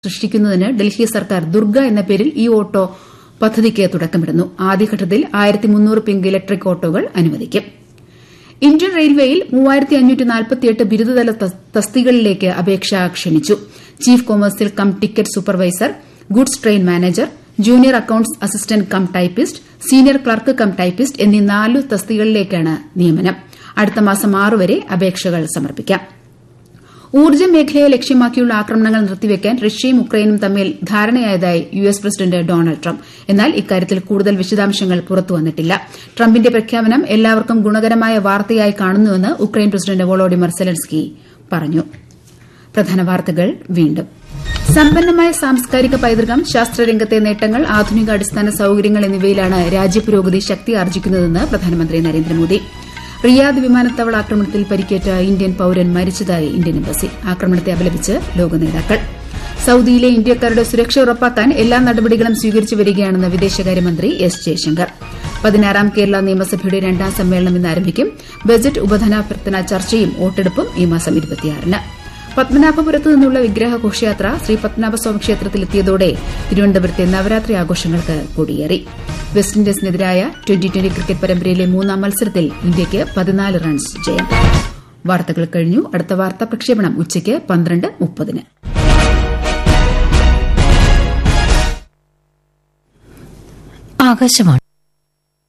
സൃഷ്ടിക്കുന്നതിന് ഡൽഹി സർക്കാർ ദുർഗ എന്ന പേരിൽ ഇ ഓട്ടോ പദ്ധതിക്ക് തുടക്കമിടുന്നു ആദ്യഘട്ടത്തിൽ പിങ്ക് ഇലക്ട്രിക് ഓട്ടോകൾ അനുവദിക്കും ഇന്ത്യൻ റെയിൽവേയിൽ ബിരുദതല തസ്തികകളിലേക്ക് അപേക്ഷ ക്ഷണിച്ചു chief commercial cum ticket supervisor goods train manager junior accounts assistant cum typist senior clerk cum typist എന്നീ നാലു തസ്തികകളിലേക്കാണ് നിയമനം അടുത്ത മാസം ആറ് വരെ അപേക്ഷകൾ സമർപ്പിക്കാം ഊർജ്ജ മേഖലയെ ലക്ഷ്യമാക്കിയുള്ള ആക്രമണങ്ങൾ നിർത്തിവെക്കാൻ റഷ്യയും ഉക്രൈനും തമ്മിൽ ധാരണയായതായി U S president Donald Trump എന്നാൽ ഇക്കാര്യത്തിൽ കൂടുതൽ വിശദാംശങ്ങൾ പുറത്തുവന്നിട്ടില്ല ട്രംപിന്റെ പ്രഖ്യാപനം എല്ലാവർക്കും ഗുണകരമായ വാർത്തയായി കാണുന്നുവെന്ന് ഉക്രൈൻ പ്രസിഡന്റ് വോളോഡിമർ സെലൻസ്കി പറഞ്ഞു പ്രധാന വാർത്തകൾ വീണ്ടും സമ്പന്നമായ സാംസ്കാരിക പൈതൃകം ശാസ്ത്രരംഗത്തെ നേട്ടങ്ങൾ ആധുനിക അടിസ്ഥാന സൌകര്യങ്ങൾ എന്നിവയിലാണ് രാജ്യപുരോഗതി ശക്തിയാർജിക്കുന്നതെന്ന് പ്രധാനമന്ത്രി നരേന്ദ്രമോദി റിയാദ് വിമാനത്താവള ആക്രമണത്തിൽ പരിക്കേറ്റ ഇന്ത്യൻ പൌരൻ മരിച്ചതായി ഇന്ത്യൻ എംബസി ആക്രമണത്തെ അപലപിച്ച് ലോക നേതാക്കൾ സൌദിയിലെ ഇന്ത്യക്കാരുടെ സുരക്ഷ ഉറപ്പാക്കാൻ എല്ലാ നടപടികളും സ്വീകരിച്ചു വരികയാണെന്ന് വിദേശകാര്യമന്ത്രി എസ് ജയശങ്കർ പതിനാറാം കേരള നിയമസഭയുടെ രണ്ടാം സമ്മേളനം ഇന്ന് ആരംഭിക്കും ബജറ്റ് ഉപധനാഭ്യർത്ഥന ചർച്ചയും വോട്ടെടുപ്പും ഈ മാസം ഇരുപത്തിയാറിന് പത്മനാഭപുരത്ത് നിന്നുള്ള വിഗ്രഹ ഘോഷയാത്ര ശ്രീ പത്മനാഭസ്വാമി ക്ഷേത്രത്തിലെത്തിയതോടെ തിരുവനന്തപുരത്തെ നവരാത്രി ആഘോഷങ്ങൾക്ക് കൊടിയേറി വെസ്റ്റ് ഇൻഡീസിനെതിരായ ട്വന്റി ട്വന്റി ക്രിക്കറ്റ് പരമ്പരയിലെ മൂന്നാം മത്സരത്തിൽ ഇന്ത്യയ്ക്ക് പതിനാല് റൺസ് ജയം വാർത്തകൾ കഴിഞ്ഞു അടുത്ത വാർത്താ പ്രക്ഷേപണം ഉച്ചയ്ക്ക് പന്ത്രണ്ട് മുപ്പതിന് ആകാശവാണി